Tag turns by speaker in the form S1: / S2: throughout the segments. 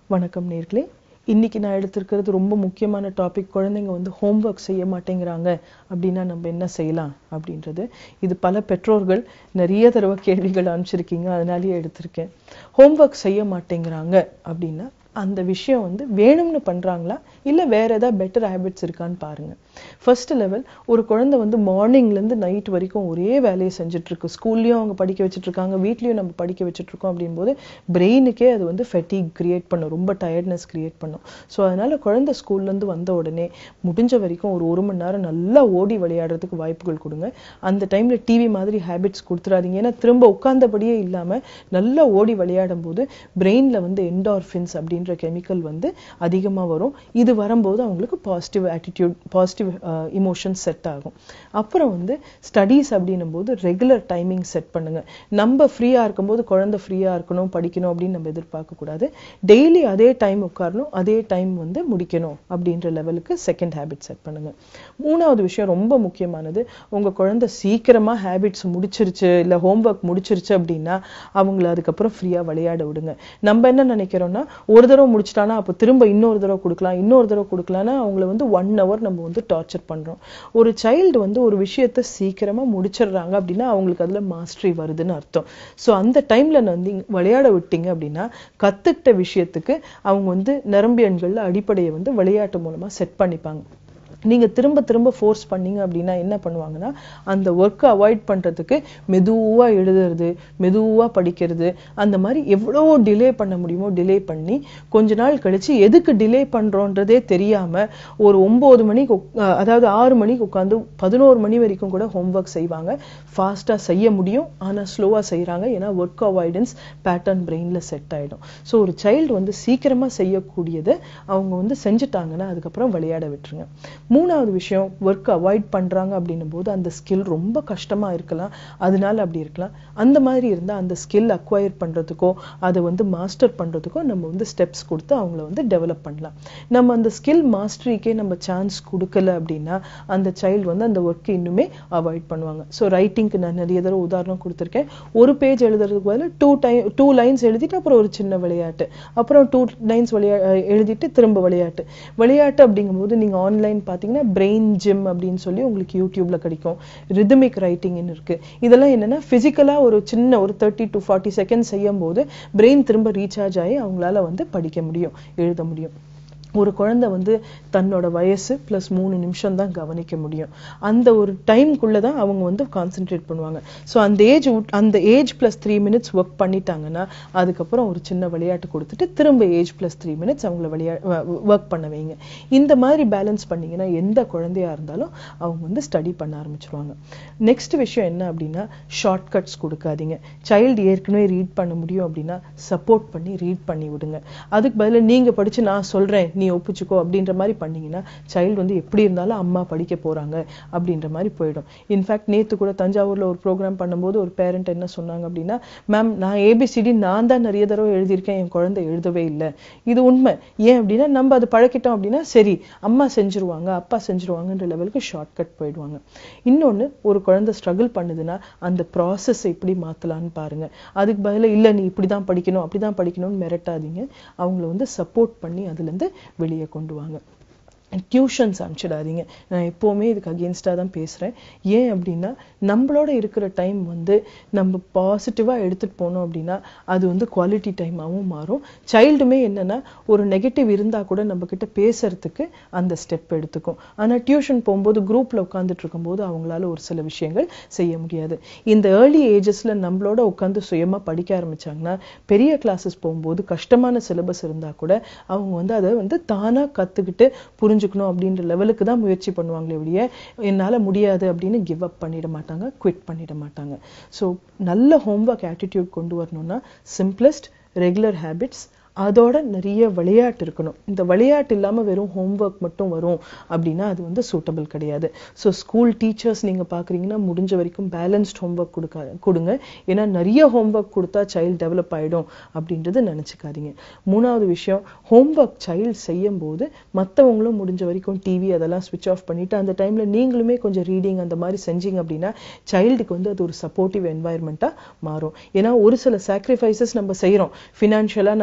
S1: வணக்கம் நேர்களே இன்னைக்கு நான் எடுத்திருக்கிறது ரொம்ப முக்கியமான டாபிக் குழந்தைங்க வந்து ஹோம்ஒர்க் செய்ய மாட்டேங்கிறாங்க அப்படின்னா நம்ம என்ன செய்யலாம் அப்படின்றது இது பல பெற்றோர்கள் நிறைய தடவை கேள்விகள் அனுப்பிச்சிருக்கீங்க அதனாலேயே எடுத்திருக்கேன் ஹோம்ஒர்க் செய்ய மாட்டேங்கிறாங்க அப்படின்னா அந்த விஷயம் வந்து வேணும்னு பண்றாங்களா இல்ல வேற ஏதாவது பெட்டர் ஹேபிட்ஸ் இருக்கான்னு பாருங்க ஃபர்ஸ்ட் லெவல் ஒரு குழந்தை வந்து மார்னிங்ல இருந்து நைட் வரைக்கும் ஒரே வேலையை செஞ்சுட்டு இருக்கு ஸ்கூல்லயும் அவங்க படிக்க வச்சுட்டு இருக்காங்க வீட்லயும் நம்ம படிக்க வச்சுட்டு இருக்கோம் அப்படிங்கும்போது பிரெயினுக்கே அது வந்து ஃபெட்டிக் கிரியேட் பண்ணும் ரொம்ப டயர்ட்னஸ் கிரியேட் பண்ணும் ஸோ அதனால குழந்தை ஸ்கூல்ல இருந்து வந்த உடனே முடிஞ்ச வரைக்கும் ஒரு ஒரு மணி நேரம் நல்லா ஓடி விளையாடுறதுக்கு வாய்ப்புகள் கொடுங்க அந்த டைம்ல டிவி மாதிரி ஹேபிட்ஸ் கொடுத்துறாதீங்க ஏன்னா திரும்ப உட்கார்ந்தபடியே இல்லாம நல்லா ஓடி விளையாடும் போது பிரெயின்ல வந்து என்டார்ஃபின்ஸ் அப்படின்ற கெமிக்கல் வந்து அதிகமா வரும் இது வரும்போது அவங்களுக்கு positive attitude positive emotions set ஆகும் அப்புறம் வந்து ஸ்டடீஸ் அப்படின்னும் போது ரெகுலர் டைமிங் செட் பண்ணுங்க நம்ம ஃப்ரீயா இருக்கும்போது குழந்தை ஃப்ரீயா இருக்கணும் படிக்கணும் அப்படின்னு நம்ம எதிர்பார்க்க கூடாது டெய்லி அதே டைம் உட்காரணும் அதே டைம் வந்து முடிக்கணும் அப்படின்ற லெவலுக்கு செகண்ட் ஹேபிட் செட் பண்ணுங்க மூணாவது விஷயம் ரொம்ப முக்கியமானது உங்க குழந்தை சீக்கிரமா ஹேபிட்ஸ் முடிச்சிருச்சு இல்ல ஹோம்ஒர்க் முடிச்சிருச்சு அப்படின்னா அவங்கள அதுக்கப்புறம் ஃப்ரீயா விளையாட விடுங்க நம்ம என்ன நினைக்கிறோம்னா ஒரு தடவை முடிச்சிட்டானா அப்போ திரும்ப இன்னொரு தடவை கொடுக்கலாம் இன்னொரு தடவை கொடுக்கலாம்னா அவங்கள வந்து ஒன் ஹவர் நம்ம வந்து டார்ச்சர் பண்றோம் ஒரு சைல்டு வந்து ஒரு விஷயத்த சீக்கிரமா முடிச்சிடுறாங்க அப்படின்னா அவங்களுக்கு அதுல மாஸ்டரி வருதுன்னு அர்த்தம் ஸோ அந்த டைம்ல வந்து விளையாட விட்டீங்க அப்படின்னா கத்துக்கிட்ட விஷயத்துக்கு அவங்க வந்து நரம்பியன்கள்ல அடிப்படையை வந்து விளையாட்டு மூலமா செட் பண்ணிப்பாங்க நீங்க திரும்ப திரும்ப ஃபோர்ஸ் பண்ணீங்க அப்படின்னா என்ன பண்ணுவாங்கன்னா அந்த ஒர்க்கை அவாய்ட் பண்றதுக்கு மெதுவா எழுதுறது மெதுவா படிக்கிறது அந்த மாதிரி எவ்வளோ டிலே பண்ண முடியுமோ டிலே பண்ணி கொஞ்ச நாள் கழிச்சு எதுக்கு டிலே பண்றோன்றதே தெரியாம ஒரு ஒன்பது மணிக்கு உக்- அஹ் அதாவது ஆறு மணிக்கு உட்காந்து பதினோரு மணி வரைக்கும் கூட ஹோம்ஒர்க் செய்வாங்க ஃபாஸ்டா செய்ய முடியும் ஆனா ஸ்லோவா செய்றாங்க ஏன்னா ஒர்க் அவாய்டன்ஸ் பேட்டர்ன் பிரெயின்ல செட் ஆயிடும் ஸோ ஒரு சைல்டு வந்து சீக்கிரமா செய்யக்கூடியதை அவங்க வந்து செஞ்சுட்டாங்கன்னா அதுக்கப்புறம் விளையாட விட்டுருங்க மூணாவது விஷயம் ஒர்க் அவாய்ட் பண்றாங்க அப்படின்னும் போது அந்த ஸ்கில் ரொம்ப கஷ்டமா இருக்கலாம் அதனால அப்படி இருக்கலாம் அந்த மாதிரி இருந்தா அந்த ஸ்கில் அக்வயர் பண்றதுக்கோ அதை வந்து மாஸ்டர் பண்றதுக்கோ நம்ம வந்து ஸ்டெப்ஸ் கொடுத்து அவங்கள வந்து டெவலப் பண்ணலாம் நம்ம அந்த ஸ்கில் மாஸ்டரிக்கே நம்ம சான்ஸ் கொடுக்கல அப்படின்னா அந்த சைல்டு வந்து அந்த ஒர்க்கை இன்னுமே அவாய்ட் பண்ணுவாங்க ஸோ ரைட்டிங்க்கு நான் நிறைய தடவை உதாரணம் கொடுத்துருக்கேன் ஒரு பேஜ் எழுதுறதுக்கு பதிலா டூ டைம் டூ லைன்ஸ் எழுதிட்டு அப்புறம் ஒரு சின்ன விளையாட்டு அப்புறம் டூ லைன்ஸ் விளையா அஹ் எழுதிட்டு திரும்ப விளையாட்டு விளையாட்டு அப்படிங்கும்போது நீங்க ஆன்லைன் பார்த்தீங்கன்னா பிரெயின் ஜிம் அப்படின்னு சொல்லி உங்களுக்கு யூடியூப்ல கிடைக்கும் ரிதமிக் ரைட்டிங்னு இருக்கு இதெல்லாம் என்னன்னா பிசிக்கலா ஒரு சின்ன ஒரு தேர்ட்டி டு ஃபார்ட்டி செகண்ட் செய்யும் போது பிரெயின் திரும்ப ரீசார்ஜ் ஆகி அவங்களால வந்து படிக்க முடியும் எழுத முடியும் ஒரு குழந்தை வந்து தன்னோட வயசு ப்ளஸ் மூணு நிமிஷம் தான் கவனிக்க முடியும் அந்த ஒரு டைம்குள்ள தான் அவங்க வந்து கான்சென்ட்ரேட் பண்ணுவாங்க ஸோ அந்த ஏஜ் அந்த age plus three minutes work பண்ணிட்டாங்கன்னா அதுக்கப்புறம் ஒரு சின்ன விளையாட்டு கொடுத்துட்டு திரும்ப ஏஜ் ப்ளஸ் த்ரீ மினிட்ஸ் அவங்கள விளையா ஒர்க் பண்ண வைங்க இந்த மாதிரி பேலன்ஸ் பண்ணீங்கன்னா எந்த குழந்தையா இருந்தாலும் அவங்க வந்து ஸ்டடி பண்ண ஆரம்பிச்சிருவாங்க நெக்ஸ்ட் விஷயம் என்ன அப்படின்னா ஷார்ட் கட்ஸ் கொடுக்காதீங்க சைல்டு ஏற்கனவே ரீட் பண்ண முடியும் அப்படின்னா சப்போர்ட் பண்ணி ரீட் பண்ணி விடுங்க அதுக்கு பதிலா நீங்க படிச்சு நான் சொல்றேன் நீ ஒப்புச்சுக்கோ அப்படின்ற மாதிரி பண்ணீங்கன்னா சைல்டு வந்து எப்படி இருந்தாலும் அம்மா படிக்க போறாங்க அப்படின்ற மாதிரி போயிடும் இன்ஃபேக்ட் நேத்து கூட தஞ்சாவூர்ல ஒரு ப்ரோக்ராம் பண்ணும்போது ஒரு பேரண்ட் என்ன சொன்னாங்க அப்படின்னா மேம் நான் ஏபிசிடி நான் தான் நிறைய தடவை எழுதியிருக்கேன் என் குழந்தை எழுதவே இல்லை இது உண்மை ஏன் அப்படின்னா நம்ம அது பழக்கிட்டோம் அப்படின்னா சரி அம்மா செஞ்சுருவாங்க அப்பா செஞ்சுருவாங்கன்ற லெவலுக்கு ஷார்ட் கட் போயிடுவாங்க இன்னொன்னு ஒரு குழந்தை ஸ்ட்ரகிள் பண்ணுதுன்னா அந்த ப்ராசஸ் எப்படி மாத்தலாம்னு பாருங்க அதுக்கு பதிலா இல்ல நீ இப்படிதான் படிக்கணும் அப்படிதான் படிக்கணும்னு மிரட்டாதீங்க அவங்கள வந்து சப்போர்ட் பண்ணி அதுல இருந்து வெளியே கொண்டு வாங்க டியூஷன்ஸ் அனுப்பிச்சிடாதீங்க நான் எப்போவுமே இதுக்கு அகேன்ஸ்டாக தான் பேசுகிறேன் ஏன் அப்படின்னா நம்மளோட இருக்கிற டைம் வந்து நம்ம பாசிட்டிவாக எடுத்துகிட்டு போனோம் அப்படின்னா அது வந்து குவாலிட்டி டைமாகவும் மாறும் சைல்டுமே என்னன்னா ஒரு நெகட்டிவ் இருந்தால் கூட நம்ம கிட்ட பேசுறதுக்கு அந்த ஸ்டெப் எடுத்துக்கும் ஆனால் டியூஷன் போகும்போது குரூப்பில் உட்காந்துட்டு இருக்கும்போது அவங்களால ஒரு சில விஷயங்கள் செய்ய முடியாது இந்த ஏர்லி ஏஜஸ்ல நம்மளோட உட்காந்து சுயமா படிக்க ஆரம்பிச்சாங்கன்னா பெரிய கிளாஸஸ் போகும்போது கஷ்டமான சிலபஸ் இருந்தா கூட அவங்க வந்து அதை வந்து தானா கத்துக்கிட்டு புரிஞ்சுக்கணும் அப்படின்ற லெவலுக்கு தான் முயற்சி பண்ணுவாங்களே ஒழிய என்னால முடியாது அப்படின்னு கிவ் அப் பண்ணிட மாட்டாங்க குவிட் பண்ணிட மாட்டாங்க ஸோ நல்ல ஹோம்ஒர்க் ஆட்டிடியூட் கொண்டு வரணும்னா சிம்பிளஸ்ட் ரெகுலர் ஹேபிட்ஸ் அதோட நிறைய விளையாட்டு இருக்கணும் இந்த விளையாட்டு இல்லாம வெறும் ஹோம்ஒர்க் மட்டும் வரும் அப்படின்னா அது வந்து சூட்டபிள் கிடையாது ஸோ ஸ்கூல் டீச்சர்ஸ் நீங்க பாக்குறீங்கன்னா முடிஞ்ச வரைக்கும் பேலன்ஸ்ட் ஹோம்ஒர்க் கொடுக்க கொடுங்க ஏன்னா நிறைய ஹோம்ஒர்க் கொடுத்தா சைல்டு டெவலப் ஆயிடும் அப்படின்றது நினைச்சுக்காதீங்க மூணாவது விஷயம் ஹோம்ஒர்க் சைல்டு செய்யும் போது மற்றவங்களும் முடிஞ்ச வரைக்கும் டிவி அதெல்லாம் ஸ்விட்ச் ஆஃப் பண்ணிட்டு அந்த டைம்ல நீங்களுமே கொஞ்சம் ரீடிங் அந்த மாதிரி செஞ்சீங்க அப்படின்னா சைல்டுக்கு வந்து அது ஒரு சப்போர்ட்டிவ் என்வாயர்மெண்ட்டாக மாறும் ஏன்னா ஒரு சில சாக்ரிஃபைசஸ் நம்ம செய்றோம் ஃபினான்ஷியலா நம்ம வந்து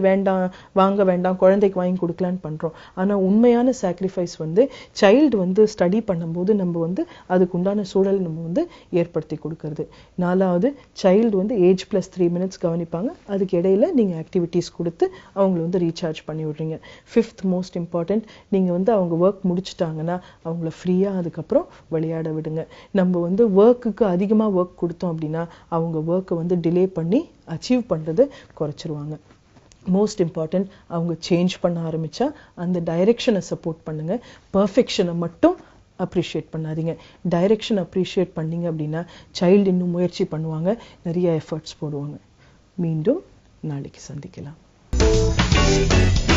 S1: வேண்டாம் வாங்க வேண்டாம் குழந்தைக்கு வாங்கி கொடுக்கலான்னு பண்றோம் ஆனா உண்மையான சாக்ரிஃபைஸ் வந்து சைல்டு வந்து ஸ்டடி பண்ணும்போது நம்ம வந்து அதுக்கு உண்டான சூழல் நம்ம வந்து ஏற்படுத்தி கொடுக்கறது நாலாவது சைல்டு வந்து ஏஜ் பிளஸ் த்ரீ மினிட்ஸ் கவனிப்பாங்க அதுக்கு இடையில நீங்க ஆக்டிவிட்டீஸ் கொடுத்து அவங்கள வந்து ரீசார்ஜ் பண்ணி விடுறீங்க ஃபிஃப்த் மோஸ்ட் இம்பார்ட்டன்ட் நீங்க வந்து அவங்க ஒர்க் முடிச்சிட்டாங்கன்னா அவங்கள ஃப்ரீயா அதுக்கப்புறம் விளையாட விடுங்க நம்ம வந்து ஒர்க்குக்கு அதிகமா ஒர்க் கொடுத்தோம் அப்படின்னா அவங்க ஒர்க்கை வந்து டிலே பண்ணி அச்சீவ் பண்றது குறைச்சிருவாங்க மோஸ்ட் இம்பார்ட்டன்ட் அவங்க சேஞ்ச் பண்ண ஆரம்பிச்சா அந்த டைரெக்ஷனை சப்போர்ட் பண்ணுங்க பர்ஃபெக்ஷனை மட்டும் அப்ரிஷியேட் பண்ணாதீங்க டைரெக்ஷன் அப்ரிஷியேட் பண்ணீங்க அப்படின்னா சைல்டு இன்னும் முயற்சி பண்ணுவாங்க நிறைய எஃபர்ட்ஸ் போடுவாங்க மீண்டும் நாளைக்கு சந்திக்கலாம்